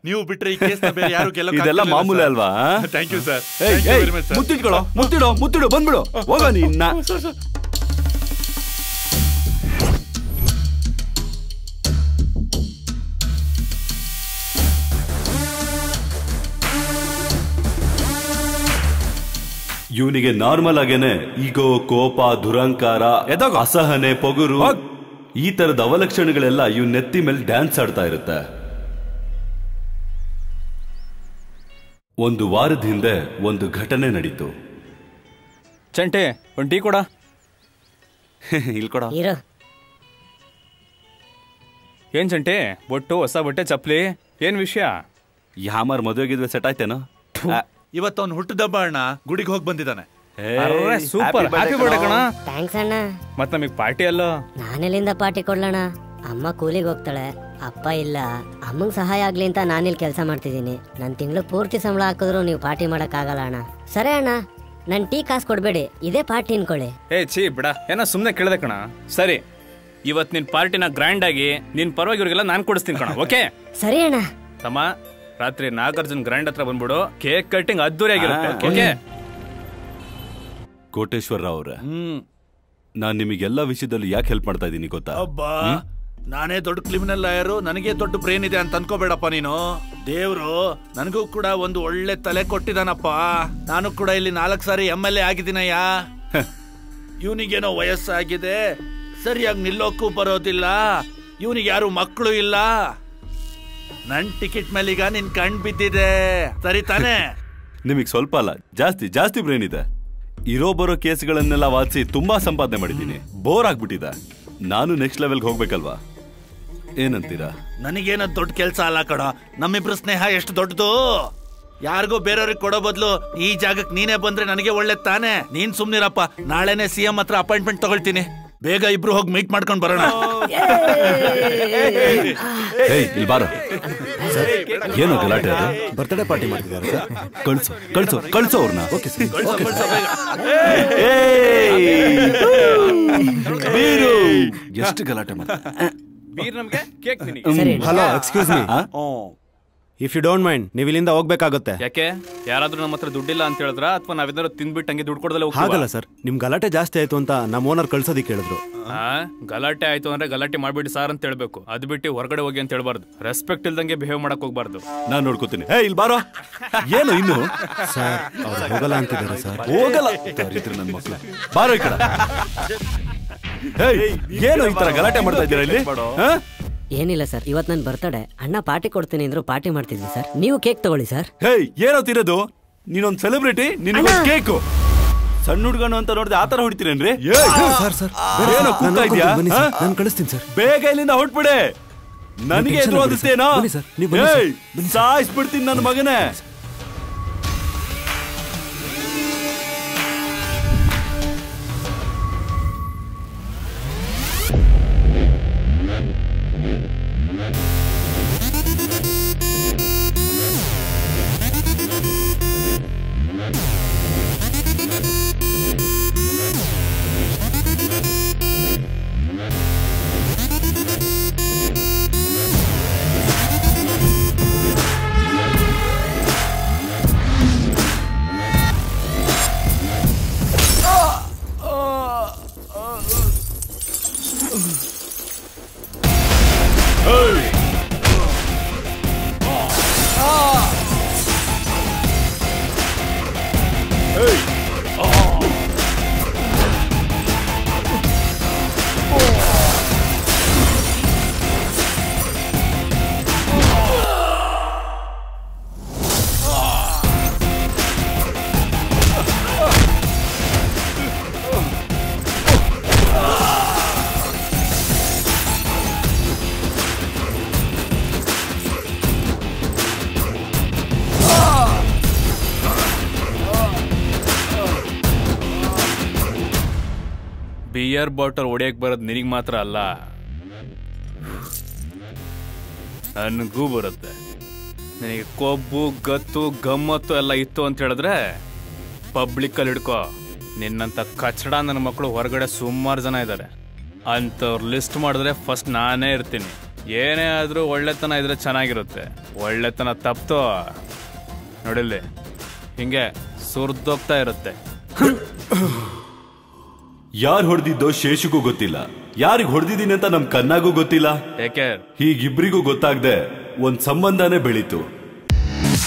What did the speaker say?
ನೀವು ಬಿಟ್ರೆ ಈ ಕೇಸ್ ಬೇರೆ ಯಾರು ಗೆಲ್ಲ ಇದೆಲ್ಲ ಮಾಮೂಲಿ ಅಲ್ವಾ ಥ್ಯಾಂಕ್ ಯು ಸರ್ ಏಯ್, ಏಯ್, ಮುತ್ತಿಟ್ಕೊಳ್ಳೋ ಮುತ್ತಿಡೋ ಮುತ್ತಿಡು ಬಂದ್ಬಿಡು ಹೋಗ ನಿನ್ನ ಇವನಿಗೆ ನಾರ್ಮಲ್ ಆಗೇನೆ ಈಗೋ ಕೋಪ ದುರಂಕಾರ ಅಸಹನೆ ಪೊಗುರು ಈ ತರದ ಅವಲಕ್ಷಣಗಳೆಲ್ಲ ಇವ್ ನೆತ್ತಿ ಮೇಲೆ ಡ್ಯಾನ್ಸ್ ಆಡ್ತಾ ಇರುತ್ತೆ ಒಂದು ವಾರದ ಹಿಂದೆ ಒಂದು ಘಟನೆ ನಡೀತು ಚಂಟಿ ಒಂದು ಟೀ ಕೊಡ ಇಲ್ಲಿ ಕೊಡ ಇರು ಏನ್ ಚಂಟಿ ಬೊಟ್ಟು ಹೊಸ ಬಟ್ಟೆ ಚಪ್ಲಿ ಏನ್ ವಿಷಯ ಯಾಮಾರ್ ಮದುವೆಗಿದ್ವೆ ಸೆಟ್ ಆಯ್ತೇನೋ ಇವತ್ತು ಅವ್ನು ಹುಟ್ಟದಬ್ಬ ಅಣ್ಣ ಗುಡಿಗೆ ಹೋಗಿ ಬಂದಿದ್ದಾನೆ ಸೂಪರ್ ಹ್ಯಾಪಿ ಬರ್ಡೇ ಕಣ ಥ್ಯಾಂಕ್ಸ್ ಅಣ್ಣ ಮತ್ ನಮಗ್ ಪಾರ್ಟಿ ಅಲ್ಲ ನಾನೆಲ್ಲಿಂದ ಪಾರ್ಟಿ ಕೊಡ್ಲಣ್ಣ ಅಮ್ಮ ಕೂಲಿಗೆ ಹೋಗ್ತಾಳೆ ಅಪ್ಪ ಇಲ್ಲ ಅಮ್ಮಂಗ್ ಸಹಾಯ ಆಗ್ಲಿ ಅಂತ ನಾನಿಲ್ಲಿ ಕೆಲಸ ಮಾಡ್ತಿದ್ದೀನಿ ನನ್ನ ತಿಂಗಳು ಪೂರ್ತಿ ಸಂಬಳ ಹಾಕಿದ್ರು ನೀವು ಪಾರ್ಟಿ ಆಗಲ್ಲ ಅಣ್ಣ ಸರಿ ಅಣ್ಣ ನನ್ ಟೀ ಕಾಸು ಕೊಡ್ಬೇಡಿ ಇದೇ ಪಾರ್ಟಿ ಅನ್ಕೊಳ್ಳಿ ಏ ಛೀ ಬಿಡ ಏನೋ ಸುಮ್ನೆ ಕೇಳ್ದೆ ಕಣ ಸರಿ ಇವತ್ ನಿನ್ ಪಾರ್ಟಿನ ಗ್ರ್ಯಾಂಡ್ ಆಗಿ ನಿನ್ ಪರವಾಗಿ ಇವ್ರಿಗೆಲ್ಲ ನಾನ್ ಕೊಡಿಸ್ತೀನಿ ಕಣ ಓಕೆ ಸರಿ ಅಣ್ಣ ತಮ್ಮ ರಾತ್ರಿ ನಾಗಾರ್ಜುನ್ ಗ್ರ್ಯಾಂಡ್ ಹತ್ರ ಬಂದ್ಬಿಡು ಕೇಕ್ ಕಟ್ಟಿಂಗ್ ಅದ್ದೂರಿ ಆಗಿರುತ್ತೆ ಹಾ, ಓಕೆ ಕೋಟೇಶ್ವರ ರಾವ್ ಅವ್ರೆ ಹ್ಮ್ ನಾನ್ ನಿಮಗೆಲ್ಲ ವಿಷಯದಲ್ಲಿ ಯಾಕೆ ಹೆಲ್ಪ್ ಮಾಡ್ತಾ ಇದ್ದೀನಿ ಗೊತ್ತಾ ಅಬ್ಬಾ ನಾನೇ ದೊಡ್ಡ ಕ್ರಿಮಿನಲ್ ಲಾಯರು ನನಗೆ ದೊಡ್ಡ ಬ್ರೇನ್ ಇದೆ ಅಂತ ಅನ್ಕೋಬೇಡಪ್ಪ ನೀನು ದೇವ್ರು ನನಗೂ ಕೂಡ ಒಂದು ಒಳ್ಳೆ ತಲೆ ಕೊಟ್ಟಿದಾನಪ್ಪ ನಾನು ಕೂಡ ಇಲ್ಲಿ ನಾಲ್ಕು ಸಾರಿ ಎಮ್ ಎಲ್ ಎ ಆಗಿದ್ದೀನಯ್ಯ ಇವನಿಗೇನೋ ವಯಸ್ಸಾಗಿದೆ ಸರಿಯಾಗಿ ನಿಲ್ಲೋಕ್ಕೂ ಬರೋದಿಲ್ಲ ಇವನಿಗೆ ಯಾರು ಮಕ್ಕಳು ಇಲ್ಲ ನನ್ ಟಿಕೆಟ್ ಮೇಲೆ ಈಗ ನಿನ್ ಕಣ್ ಬಿದ್ದಿದೆ ಸರಿ ತಾನೇ ನಿಮಗೆ ಸ್ವಲ್ಪ ಅಲ್ಲ ಜಾಸ್ತಿ ಜಾಸ್ತಿ ಬ್ರೈನ್ ಇದೆ ಇರೋ ಬರೋ ಕೇಸ್ಗಳನ್ನೆಲ್ಲ ವಾದಿಸಿ ತುಂಬಾ ಸಂಪಾದನೆ ಮಾಡಿದ್ದೀನಿ ಬೋರ್ ಆಗ್ಬಿಟ್ಟಿದೆ ನಾನು ನೆಕ್ಸ್ಟ್ ಲೆವೆಲ್ಗೆ ಹೋಗ್ಬೇಕಲ್ವಾ ಏನಂತೀರಾ ನನಗೇನ ದೊಡ್ಡ ಕೆಲಸ ಅಲ್ಲ ಕಡ ನಮ್ಮಿಬ್ರ ಸ್ನೇಹ ಎಷ್ಟು ದೊಡ್ಡದು ಯಾರಿಗೋ ಬೇರೆಯವ್ರಿಗೆ ಕೊಡೋ ಬದಲು ಈ ಜಾಗಕ್ಕೆ ನೀನೇ ಬಂದ್ರೆ ನನಗೆ ಒಳ್ಳೆ ತಾನೇ ನೀನ್ ಸುಮ್ನಿರಪ್ಪ ನಾಳೆನೆ ಸಿ ಎಂ ಹತ್ರ ಅಪಾಯಿಂಟ್ಮೆಂಟ್ ತಗೊಳ್ತೀನಿ ಬೇಗ ಇಬ್ರು ಹೋಗಿ ಮೀಟ್ ಮಾಡ್ಕೊಂಡು ಬರೋಣ ಏಯ್ ಇಲ್ಲಿ ಬಾರೋ ಏನು ಗಲಾಟೆ ಅದು ಬರ್ತ್ಡೇ ಪಾರ್ಟಿ ಮಾಡ್ತಿದ್ದಾರೆ ಸರ್ ಕಳ್ಸು ಕಳ್ಸು ಕಳ್ಸು ಅವ್ರನ್ನ ಓಕೆ ಸರ್ ಬೀರು ಎಷ್ಟು ಗಲಾಟೆ ಮಾಡ್ತಾರೆ ಬೀರ್ ನಮ್ಗೆ ಕೇಕ್ ನಿನಗೆ ಸರಿ hello excuse me if you don't mind ನೀವು ಇಲ್ಲಿಂದ ಹೋಗ್ಬೇಕಾಗುತ್ತೆ ಯಾಕೆ ಯಾರಾದ್ರೂ ನಮ್ಮ ಹತ್ರ ದುಡ್ಡಿಲ್ಲ ಅಂತ ಹೇಳಿದ್ರ ಅಥವಾ ನಾವೇನಾದ್ರು ತಿಂದ್ಬಿಟ್ಟು ಹಂಗೆ ದುಡ್ಡು ಕೊಡದಲ್ಲ ಹಾಗಲ್ಲ ಸರ್ ನಿಮ್ ಗಲಾಟೆ ಜಾಸ್ತಿ ಆಯ್ತು ಅಂತ ನಮ್ಮ ಓನರ್ ಕಳ್ಸೋದಿಕ್ಕೆ ಹೇಳಿದ್ರು ಗಲಾಟೆ ಆಯ್ತು ಅಂದ್ರೆ ಗಲಾಟೆ ಮಾಡ್ಬಿಡಿ ಸಾರ್ ಅಂತ ಹೇಳ್ಬೇಕು ಅದ್ ಬಿಟ್ಟು ಹೊರಗಡೆ ಹೋಗಿ ಅಂತ ಹೇಳ್ಬಾರ್ದು ರೆಸ್ಪೆಕ್ಟ್ ಇಲ್ದಂಗೆ ಬಿಹೇವ್ ಮಾಡಕ್ ಹೋಗ್ಬಾರ್ದು ನಾನ್ ನೋಡ್ಕೋತೀನಿ ಏ ಇಲ್ಲಿ ಬಾರೋ ಏನು ಇನ್ನು ಸರ್ ಅವ್ರು ಹೋಗಲ್ಲ ಅಂತಿದ್ದಾರೆ ಸರ್ ಹೋಗಲ್ಲ ದರಿದ್ರ ನನ್ ಮಕ್ಳು ಬಾರೋ ಈ ಕಡೆ ಏಯ್, ಏನು ಈ ತರ ಗಲಾಟೆ ಮಾಡ್ತಾ ಇದ್ದೀರಾ ಇಲ್ಲಿ ಹಾ? ಏನಿಲ್ಲ ಸರ್ ಇವತ್ತು ನನ್ನ ಬರ್ತಡೆ ಅಣ್ಣ ಪಾರ್ಟಿ ಕೊಡ್ತೀನಿ ಅಂದ್ರು ಪಾರ್ಟಿ ಮಾಡ್ತಿದ್ವಿ ಸರ್ ನೀವು ಕೇಕ್ ತಗೊಳ್ಳಿ ಸರ್ ಹೇಯ್ ಏನೋ ತಿರೋದು ನೀನೊಂದ್ ಸೆಲೆಬ್ರಿಟಿ ನಿನಗೆ ಕೇಕು ಸಣ್ಣ ಹುಡುಗನು ಅಂತ ನೋಡಿದ್ರೆ ಆತರ ಹೊಡಿತೀರೇನ್ರಿ ಏಯ್, ಸರ್ ಸರ್ ಏನೋ ಕೂಗ್ತಾ ಇದ್ಯಾ ಬನ್ನಿ ಹಾ? ಸರ್ ನಾನು ಕಳಿಸ್ತೀನಿ ಸರ್ ಬೇಗ ಇಲ್ಲಿಂದ ಹೊಟ್ಬಿಡೆ ನನಗೆ ಟೆನ್ಷನ್ ಎದುರು ಆಗ್ಬೇಡಿ ಓದಿಸ್ತೇನೋ ಸರ್. ಬನ್ನಿ ಸರ್, ನೀವು ಬನ್ನಿ ಸರ್. ಏಯ್ ಸಾಯಿಸ್ಬಿಡ್ತೀನಿ ನನ್ನ ಮಗನೇ ಬಿಯರ್ ಬಾಟಲ್ ಹೊಡಿಯಕ್ ಬರೋದು ನಿನಗ್ ಮಾತ್ರ ಅಲ್ಲ ನನಗೂ ಬರುತ್ತೆ ನಿನಗೆ ಕೊಬ್ಬು ಗತ್ತು ಗಮ್ಮತ್ತು ಎಲ್ಲ ಇತ್ತು ಅಂತ ಹೇಳಿದ್ರೆ ಪಬ್ಲಿಕ್ಕಲ್ಲಿ ಹಿಡ್ಕೋ ನಿನ್ನಂತ ಕಚಡ ನನ್ನ ಮಕ್ಕಳು ಹೊರಗಡೆ ಸುಮಾರು ಜನ ಇದ್ದಾರೆ ಅಂಥವ್ರ ಲಿಸ್ಟ್ ಮಾಡಿದ್ರೆ ಫಸ್ಟ್ ನಾನೇ ಇರ್ತೀನಿ ಏನೇ ಆದ್ರೂ ಒಳ್ಳೆತನ ಇದ್ರೆ ಚೆನ್ನಾಗಿರುತ್ತೆ ಒಳ್ಳೆತನ ತಪ್ತು ನೋಡಿಲ್ಲಿ ಹಿಂಗೆ ಸುರ್ದೋಗ್ತಾ ಇರುತ್ತೆ ಯಾರು ಹೊಡೆದಿದ್ದೋ ಶೇಷಗೂ ಗೊತ್ತಿಲ್ಲ ಯಾರಿಗ್ ಹೊಡೆದಿದ್ದೀನಿ ಅಂತ ನಮ್ ಕನ್ನಾಗೂ ಗೊತ್ತಿಲ್ಲ ಏಕೆ ಹೀಗಿಬ್ರಿಗೂ ಗೊತ್ತಾಗ್ದೆ ಒಂದ್ ಸಂಬಂಧನೇ ಬೆಳೀತು